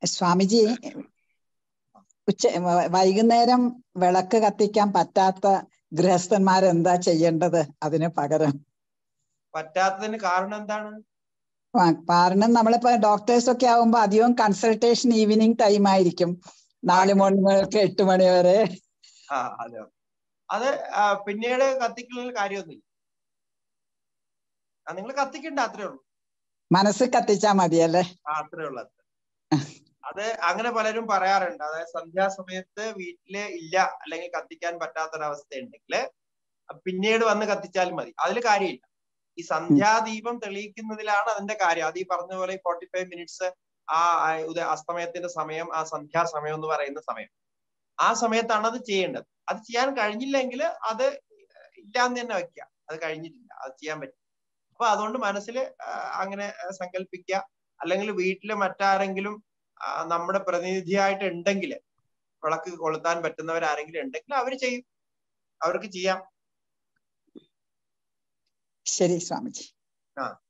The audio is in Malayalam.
സ്വാമിജി ഉച്ച വ- വൈകുന്നേരം വിളക്ക് കത്തിക്കാൻ പറ്റാത്ത ഗൃഹസ്ഥന്മാർ എന്താ ചെയ്യേണ്ടത് അതിന് പകരം പറ്റാത്തതിന് കാരണം എന്താണ് ആ, കാരണം നമ്മളിപ്പോ ഡോക്ടേഴ്സ് ഒക്കെ ആവുമ്പോ അധികവും കൺസൾട്ടേഷൻ ഈവനിങ് ടൈം ആയിരിക്കും നാല് മണി മുതൽ എട്ട് മണി വരെ ആ അതെ അത് ആ, പിന്നീട് കത്തിക്കുന്നതിൽ കാര്യമൊന്നുമില്ല നിങ്ങൾ കത്തിക്കണ്ട അത്രേ ഉള്ളൂ മനസ്സ് കത്തിച്ചാ മതിയല്ലേ ആ അത്രേ ഉള്ളൂ അത്ര അത് അങ്ങനെ പലരും പറയാറുണ്ട് അതായത് സന്ധ്യാസമയത്ത് വീട്ടില് ഇല്ല അല്ലെങ്കിൽ കത്തിക്കാൻ പറ്റാത്തൊരവസ്ഥ ഉണ്ടെങ്കിൽ പിന്നീട് വന്ന് കത്തിച്ചാൽ മതി അതിൽ കാര്യമില്ല ഈ സന്ധ്യാദീപം തെളിയിക്കുന്നതിലാണ് അതിന്റെ കാര്യം അത് ഈ പറഞ്ഞ പോലെ ഫോർട്ടി ഫൈവ് മിനിറ്റ്സ് ആ ആ ഉദയ അസ്തമയത്തിന്റെ സമയം ആ സന്ധ്യാസമയം എന്ന് പറയുന്ന സമയം ആ സമയത്താണ് അത് ചെയ്യേണ്ടത് അത് ചെയ്യാൻ കഴിഞ്ഞില്ലെങ്കിൽ അത് ഇല്ലാന്ന് തന്നെ വെക്കുക അത് കഴിഞ്ഞിട്ടില്ല അത് ചെയ്യാൻ പറ്റും അപ്പൊ അതുകൊണ്ട് മനസ്സിൽ അങ്ങനെ സങ്കല്പിക്കുക അല്ലെങ്കിൽ വീട്ടിൽ മറ്റാരെങ്കിലും ആ, നമ്മുടെ പ്രതിനിധിയായിട്ട് ഉണ്ടെങ്കിൽ വിളക്ക് കൊളുത്താൻ പറ്റുന്നവരാരെങ്കിലും ഉണ്ടെങ്കിൽ അവർ ചെയ്യും അവർക്ക് ചെയ്യാം ശരി സ്വാമിജി ആ